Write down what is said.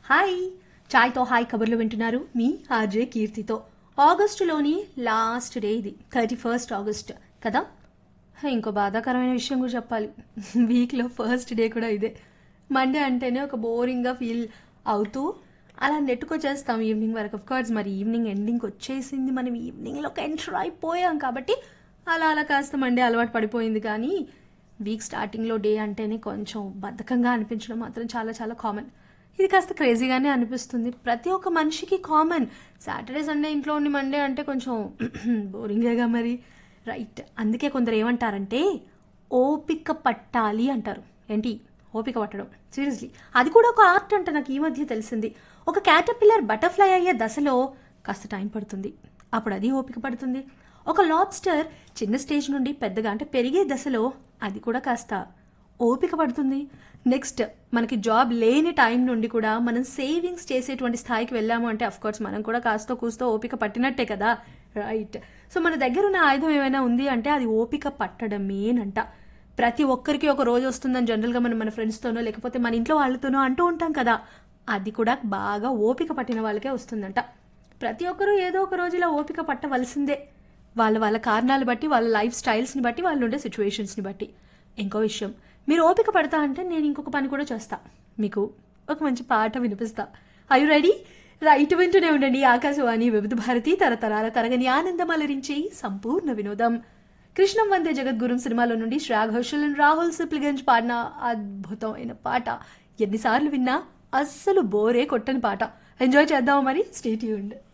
hi చాయ్తో హాయ్ కబుర్లు వింటున్నారు మీ ఆర్జే కీర్తితో ఆగస్టులోని లాస్ట్ డే ఇది థర్టీ ఫస్ట్ ఆగస్ట్ కదా ఇంకో బాధాకరమైన విషయం కూడా చెప్పాలి వీక్లో ఫస్ట్ డే కూడా ఇదే మండే అంటేనే ఒక బోరింగ్గా ఫీల్ అవుతూ అలా నెట్టుకొచ్చేస్తాం ఈవినింగ్ వరకు ఆఫ్ కోర్స్ మరి ఈవినింగ్ ఎండింగ్ వచ్చేసింది మనం ఈవినింగ్లోకి ఎంటర్ అయిపోయాం కాబట్టి అలా అలా కాస్త మండే అలవాటు పడిపోయింది కానీ వీక్ స్టార్టింగ్లో డే అంటేనే కొంచెం బద్ధకంగా అనిపించడం మాత్రం చాలా చాలా కామన్ ఇది కాస్త క్రేజీగానే అనిపిస్తుంది ప్రతి ఒక్క మనిషికి కామన్ సాటర్డే సండే ఇంట్లో ఉండి మండే అంటే కొంచెం బోరింగేగా మరి రైట్ అందుకే కొందరు ఏమంటారంటే ఓపిక పట్టాలి అంటారు ఏంటి ఓపిక పట్టడం సీరియస్లీ అది కూడా ఒక ఆర్ట్ అంట నాకు ఈ మధ్య తెలిసింది ఒక క్యాటర్పిల్లర్ బటర్ఫ్లై అయ్యే దశలో కాస్త టైం పడుతుంది అప్పుడు అది ఓపిక పడుతుంది ఒక లాబ్స్టర్ చిన్న స్టేజ్ నుండి పెద్దగా అంటే పెరిగే దశలో అది కూడా కాస్త ఓపిక పడుతుంది నెక్స్ట్ మనకి జాబ్ లేని టైం నుండి కూడా మనం సేవింగ్స్ చేసేటువంటి స్థాయికి వెళ్ళాము అంటే అఫ్ కోర్స్ మనం కూడా కాస్త కూస్తో ఓపిక పట్టినట్టే కదా రైట్ సో మన దగ్గర ఉన్న ఆయుధం ఏమైనా ఉంది అంటే అది ఓపిక పట్టడమేనంట ప్రతి ఒక్కరికి ఒక రోజు వస్తుందని జనరల్గా మనం మన ఫ్రెండ్స్తోనో లేకపోతే మన ఇంట్లో వాళ్ళతోనో అంటూ ఉంటాం కదా అది కూడా బాగా ఓపిక పట్టిన వాళ్ళకే వస్తుందంట ప్రతి ఒక్కరూ ఏదో ఒక రోజు ఇలా ఓపిక పట్టవలసిందే వాళ్ళ వాళ్ళ కారణాలు బట్టి వాళ్ళ లైఫ్ స్టైల్స్ని బట్టి వాళ్ళు ఉండే సిచ్యువేషన్స్ని బట్టి ఇంకో విషయం మీరు ఓపిక పడతా అంటే నేను ఇంకొక పని కూడా చేస్తా మీకు ఒక మంచి పాట వినిపిస్తా ఐ యు రెడీ రైట్ వింటూనే ఉండండి ఆకాశవాణి వివిధ భారతి తరతరాల తరగని ఆనందం అలరించి సంపూర్ణ వినోదం కృష్ణం వందే జగద్గురం సినిమాలో నుండి శ్రేయా ఘోషల్ అండ్ రాహుల్ సిప్లిగంజ్ పాడిన అద్భుతమైన పాట ఎన్నిసార్లు విన్నా అస్సలు బోరే కొట్టని పాట ఎంజాయ్ చేద్దాం మరి స్టేట్ యూండ్